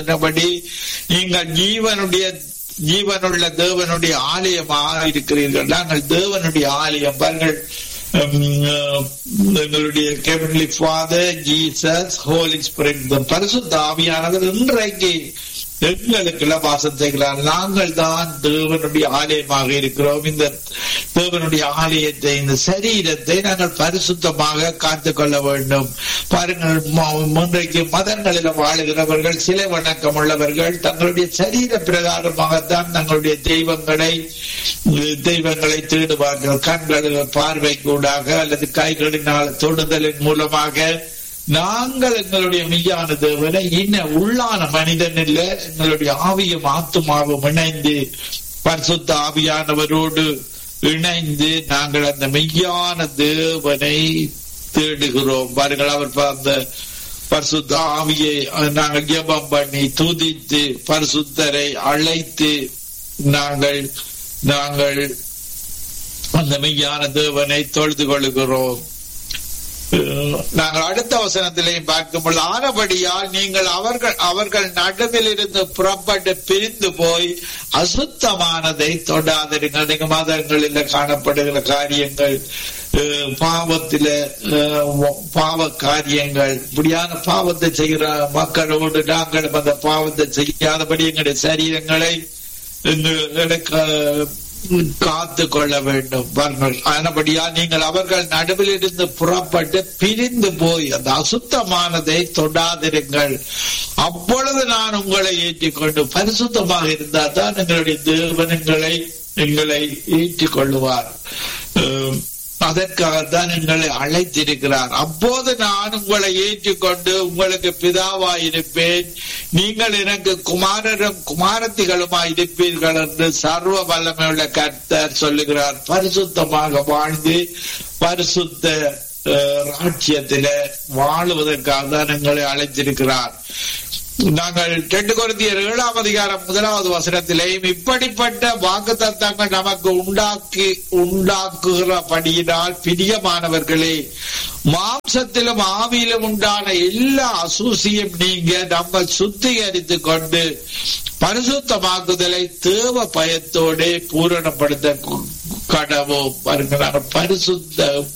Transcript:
சொன்னபடி நீங்கள் ஜீவனுடைய ஜீவனுள்ள தேவனுடைய ஆலயமாக இருக்கிறீர்கள் நாங்கள் தேவனுடைய ஆலயம் பாருங்கள் எங்களுடைய heavenly father Jesus holy spirit பரிசுத்த ஆவியானவர் இன்றைக்கு எங்களுக்குள்ள வாசம் செய்கிறார் நாங்கள் தான் தேவனுடைய ஆலயமாக இருக்கிறோம் இந்த தேவனுடைய ஆலயத்தை இந்த சரீரத்தை நாங்கள் பரிசுத்தமாக காத்துக் கொள்ள வேண்டும் பாருங்கள் இன்றைக்கு மதங்களில் வாழுகிறவர்கள் சிலை வணக்கம் உள்ளவர்கள் தங்களுடைய சரீர பிரகாரமாகத்தான் தங்களுடைய தெய்வங்களை தெய்வங்களை தேடுவார்கள் கண்களில் பார்வை கூடாக அல்லது கைகளினால் தொடுதலின் மூலமாக நாங்கள் எங்களுடைய மெய்யான தேவனை இன்ன உள்ளான மனிதன் இல்ல எங்களுடைய ஆவியும் ஆத்துமாவும் இணைந்து பரிசுத்த ஆவியானவரோடு இணைந்து நாங்கள் அந்த மெய்யான தேவனை தேடுகிறோம் பாருங்கள் அவர் அந்த பரிசுத்த ஆவியை நாங்கள் ஜெபம் பண்ணி துதித்து பரிசுத்தரை அழைத்து நாங்கள் நாங்கள் அந்த மெய்யான தேவனை தொழுது கொள்கிறோம் நாங்கள் அடுத்த வசனத்திலையும் பார்க்கும்போது ஆனபடியால் நீங்கள் அவர்கள் அவர்கள் நடுவில் இருந்து புறப்பட்டு பிரிந்து போய் அசுத்தமானதை தொடாதிருங்கள் நீங்க மதங்களில் காணப்படுகிற காரியங்கள் பாவத்தில பாவ காரியங்கள் இப்படியான பாவத்தை செய்கிற மக்களோடு நாங்கள் அந்த பாவத்தை செய்யாதபடி எங்களுடைய சரீரங்களை எங்களுக்கு காத்து கொள்ள வேண்டும் ஆனபடியா நீங்கள் அவர்கள் நடுவில் இருந்து புறப்பட்டு பிரிந்து போய் அந்த அசுத்தமானதை தொடாதிருங்கள் அப்பொழுது நான் உங்களை ஏற்றிக்கொண்டு பரிசுத்தமாக இருந்தால் தான் எங்களுடைய தேவனங்களை எங்களை ஏற்றிக் கொள்ளுவார் அதற்காகத்தான் எங்களை அழைத்திருக்கிறார் அப்போது நான் உங்களை ஏற்றுக்கொண்டு உங்களுக்கு பிதாவாய் இருப்பேன் நீங்கள் எனக்கு குமாரரும் குமாரத்திகளுமாய் இருப்பீர்கள் என்று சர்வ வல்லமையுள்ள கர்த்தர் சொல்லுகிறார் பரிசுத்தமாக வாழ்ந்து பரிசுத்த ராட்சியத்தில வாழுவதற்காக தான் எங்களை அழைத்திருக்கிறார் நாங்கள் ரெண்டு குருந்தியர் ஏழாம் அதிகாரம் முதலாவது வசனத்திலேயும் இப்படிப்பட்ட வாக்கு தத்தங்கள் நமக்கு உண்டாக்கி உண்டாக்குகிறபடியினால் பிரியமானவர்களே மாம்சத்திலும் ஆவியிலும் உண்டான எல்லா அசூசியும் நீங்க நம்ம சுத்திகரித்து கொண்டு பரிசுத்தமாக்குதலை தேவ பயத்தோட பூரணப்படுத்த கடவோம் பாருங்க பரிசுத்த